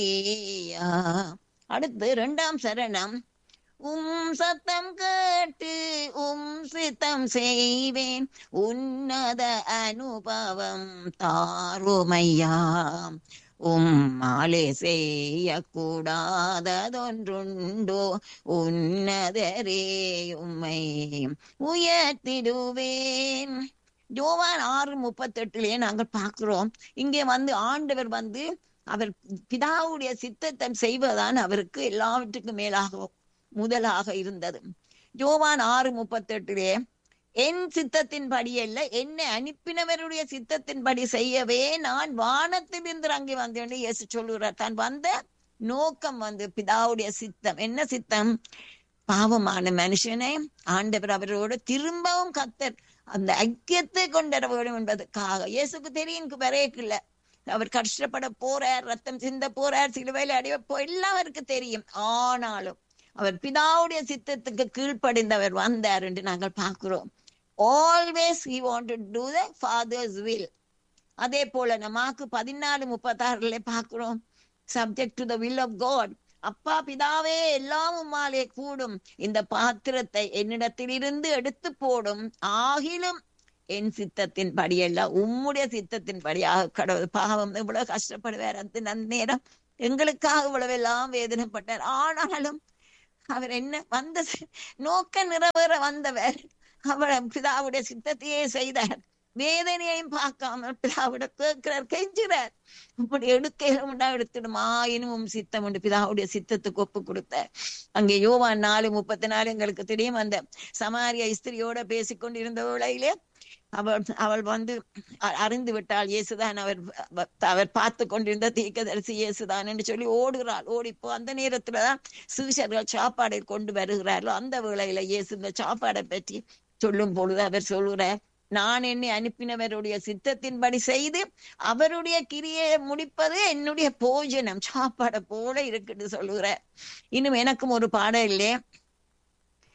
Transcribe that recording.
ஏயா. அடுத்து இரண்டாம் சரணம் உம் சத்தம் கேட்டு உம் சித்தம் செய்வேன் உன்னத அனுபவம் தாருமையா உம்மாலே செய்யக்கூடாததொன்றுண்டோ உன்னதரே உம்மை உயர்த்திடுவேன் யோவான் ஆறு முப்பத்தெட்டுலயே நாங்கள் பார்க்கிறோம் இங்கே வந்து ஆண்டவர் வந்து அவர் பிதாவுடைய சித்தத்தை செய்வதான் அவருக்கு எல்லாவற்றுக்கும் மேலாக முதலாக இருந்தது யோவான் ஆறு முப்பத்தெட்டுலே என் சித்தத்தின்படி அல்ல என்னை அனுப்பினவருடைய சித்தத்தின்படி செய்யவே நான் வானத்திலிருந்து அங்கே வந்தேன் இயேசு சொல்லுகிறார் தான் வந்த நோக்கம் வந்து பிதாவுடைய சித்தம் என்ன சித்தம் பாவமான மனுஷனை ஆண்டவர் அவரோடு திரும்பவும் கத்தர் அந்த ஐக்கியத்தை கொண்டு வர வேண்டும் என்பதற்காக இயேசுக்கு தெரியும் வரையக்கில்ல அவர் கஷ்டப்பட போறார் ரத்தம் சிந்த போறார் சிலுவையில் அடைய போ எல்லாம் அவருக்கு தெரியும் ஆனாலும் அவர் பிதாவுடைய சித்தத்துக்கு கீழ்ப்படிந்தவர் வந்தார் என்று நாங்கள் பார்க்கிறோம் always he want to do the father's will அதே போல நமக்கு பதினாலு முப்பத்தாறுல பார்க்கிறோம் subject to the will of God அப்பா பிதாவே எல்லாம் உம்மாலே கூடும் இந்த பாத்திரத்தை என்னிடத்திலிருந்து எடுத்து போடும் ஆகிலும் என் சித்தத்தின் படியல்ல உம்முடைய சித்தத்தின் படியாக கடவுள் பாவம் இவ்வளவு கஷ்டப்படுவார் அந்த நேரம் எங்களுக்காக இவ்வளவு எல்லாம் வேதனைப்பட்டார் ஆனாலும் அவர் என்ன வந்த நோக்க நிறைவேற வந்தவர் அவர் பிதாவுடைய சித்தத்தையே செய்தார் வேதனையையும் பார்க்காம பிதாவிட கேட்கிறார் கெஞ்சுறார் இப்படி எடுக்கையில உண்டா எடுத்துடுமா இனிமும் சித்தம் உண்டு பிதாவுடைய சித்தத்துக்கு ஒப்பு கொடுத்த அங்கே யோவான் நாலு முப்பத்தி நாலு எங்களுக்கு தெரியும் அந்த சமாரிய ஸ்திரியோட பேசிக்கொண்டிருந்த வேளையிலே அவள் அவள் வந்து அறிந்து விட்டாள் இயேசுதான் அவர் அவர் பார்த்து கொண்டிருந்த தீக்கதரிசி இயேசுதான் என்று சொல்லி ஓடுகிறாள் ஓடிப்போ அந்த நேரத்துலதான் சுவிசர்கள் சாப்பாடை கொண்டு வருகிறார்களோ அந்த வேளையில இயேசு இந்த சாப்பாடை பற்றி சொல்லும் பொழுது அவர் சொல்லுறார் நான் என்னை அனுப்பினவருடைய சித்தத்தின்படி செய்து அவருடைய கிரியை முடிப்பது என்னுடைய போஜனம் சாப்பாடை போல இருக்குன்னு சொல்லுகிறார் இன்னும் எனக்கும் ஒரு பாடம் இல்லையே